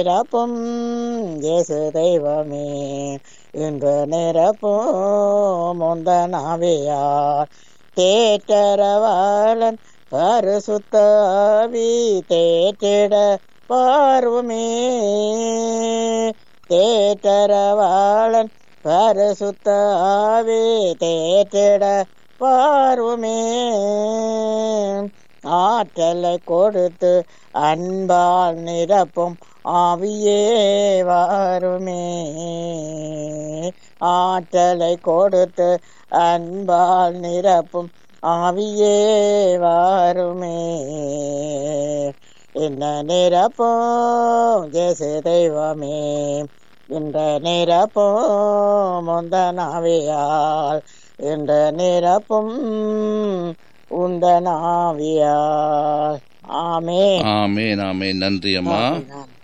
நிரப்பும் இயேசு தெய்வமே இன்று நிரப்பும் முந்தன் ஆவியார் தேற்றரவாளன் பரிசுத்த ஆவி தேற்றிட பார்வுமே தேற்றரவாளன் பரிசுத்த ஆவி தேற்றிட பார்வுமே ஆற்றலை கொடுத்து அன்பால் நிரப்பும் ஆவியே வாருமே ஆற்றலை கொடுத்து அன்பால் நிரப்பும் ஆவியே வாருமே என்ன நிரப்பும் ஜேசு தெய்வமே இந்த நிரப்பும் முந்தனாவியால் இந்த நிரப்பும் உந்தனாவியால் ஆமே ஆமேன் ஆமேன் நன்றி அம்மா ஆமென், ஆமென்.